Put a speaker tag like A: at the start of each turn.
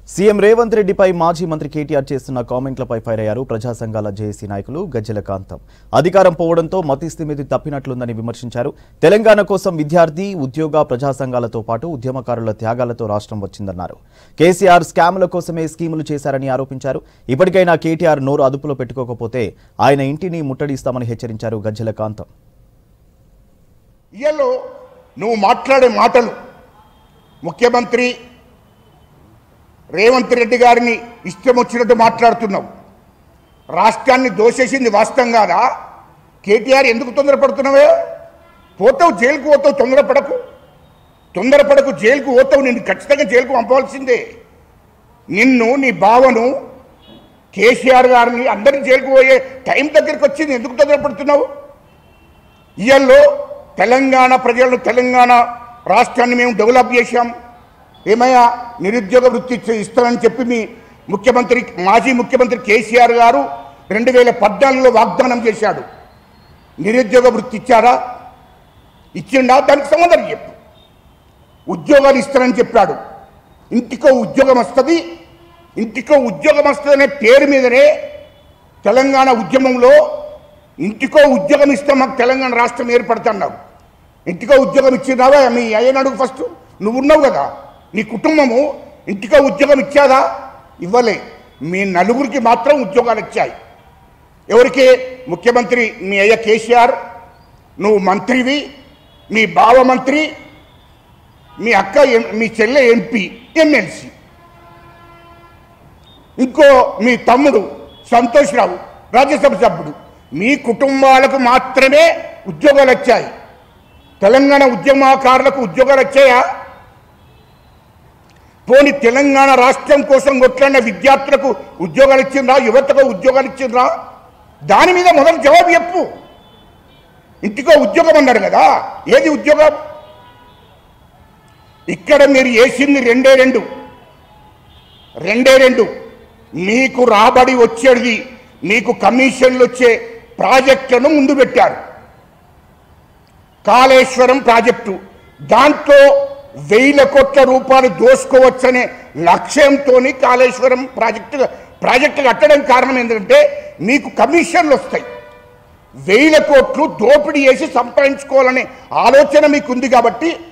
A: CM Revanth రెడ్డిపై మాజీ మంత్రి కేటీఆర్ చేస్తున్న కామెంట్లపై ఫైర్ అయ్యారు ప్రజా సంఘాల జేఏసీ నాయకులు గజ్జెల కాంతం అధికారం పోవడంతో మతి స్థిమితి తప్పినట్లుందని విమర్శించారు తెలంగాణ కోసం విద్యార్థి ఉద్యోగ ప్రజా సంఘాలతో పాటు ఉద్యమకారుల త్యాగాలతో రాష్ట్రం వచ్చిందన్నారు కేసీఆర్ స్కాముల కోసమే స్కీములు చేశారని ఆరోపించారు ఇప్పటికైనా కేటీఆర్ నోరు అదుపులో పెట్టుకోకపోతే ఆయన ఇంటిని ముట్టడిస్తామని హెచ్చరించారు గజ్జెల కాంతం
B: ఇయ్యలో నువ్వు మాట్లాడే మాటలు ముఖ్యమంత్రి రేవంత్ రెడ్డి గారిని ఇష్టం వచ్చినట్టు మాట్లాడుతున్నావు రాష్ట్రాన్ని దోషేసింది వాస్తవం కాదా కేటీఆర్ ఎందుకు తొందరపడుతున్నావే పోతావు జైలుకు పోతావు తొందరపడకు తొందరపడకు జైలుకు పోతావు నిన్ను ఖచ్చితంగా జైలుకు పంపవలసిందే నిన్ను నీ బావను కేసీఆర్ గారిని అందరినీ జైలుకు పోయే టైం దగ్గరికి వచ్చింది ఎందుకు తొందరపడుతున్నావు ఇయల్లో తెలంగాణ ప్రజలను తెలంగాణ రాష్ట్రాన్ని మేము డెవలప్ చేశాం ఏమయ్యా నిరుద్యోగ వృత్తి ఇచ్చ- ఇస్తానని చెప్పి మీ ముఖ్యమంత్రి మాజీ ముఖ్యమంత్రి కేసీఆర్ గారు రెండు వేల పద్నాలుగులో వాగ్దానం చేశాడు నిరుద్యోగ వృత్తి ఇచ్చారా ఇచ్చిండా దానికి సమాధానం చెప్పు ఉద్యోగాలు ఇస్తానని చెప్పాడు ఇంటికో ఉద్యోగం వస్తుంది ఇంటికో ఉద్యోగం వస్తుంది అనే పేరు మీదనే తెలంగాణ ఉద్యమంలో ఇంటికో ఉద్యోగం ఇస్తే మాకు తెలంగాణ రాష్ట్రం ఏర్పడుతున్నావు ఇంటికో ఉద్యోగం ఇచ్చినావా మీ అయ్యని అడుగు ఫస్ట్ నువ్వు ఉన్నావు కదా నీ కుటుంబము ఇంటికో ఉద్యోగం ఇచ్చాదా ఇవ్వలే మీ నలుగురికి మాత్రం ఉద్యోగాలు వచ్చాయి ఎవరికి ముఖ్యమంత్రి మీ అయ్య కేసీఆర్ నువ్వు మంత్రివి మీ బావ మంత్రి మీ అక్క ఎం- మీ చెల్లె ఎంపీ ఎమ్మెల్సీ ఇంకో మీ తమ్ముడు సంతోష్ రావు రాజ్యసభ సభ్యుడు మీ కుటుంబాలకు మాత్రమే ఉద్యోగాలు వచ్చాయి తెలంగాణ ఉద్యమకారులకు ఉద్యోగాలు వచ్చాయా పోని తెలంగాణ రాష్ట్రం కోసం కొట్లాడిన విద్యార్థులకు ఉద్యోగాలు ఇచ్చిండ్రా యువతకు ఉద్యోగాలు ఇచ్చిండ్రా దాని మీద మొదలు జవాబు చెప్పు ఇంటికో ఉద్యోగం అన్నాడు కదా ఏది ఉద్యోగం ఇక్కడ మీరు వేసింది రెండే రెండు రెండే రెండు మీకు రాబడి వచ్చేది మీకు కమిషన్లు వచ్చే ప్రాజెక్టులను ముందు పెట్టారు కాళేశ్వరం ప్రాజెక్టు దాంట్లో వేల కోట్ల రూపాయలు దోసుకోవచ్చనే లక్ష్యంతో కాళేశ్వరం ప్రాజెక్టు ప్రాజెక్టు కట్టడం కారణం ఏంటంటే మీకు కమిషన్లు వస్తాయి వేల కోట్లు దోపిడీ చేసి సంపాదించుకోవాలనే ఆలోచన మీకు ఉంది కాబట్టి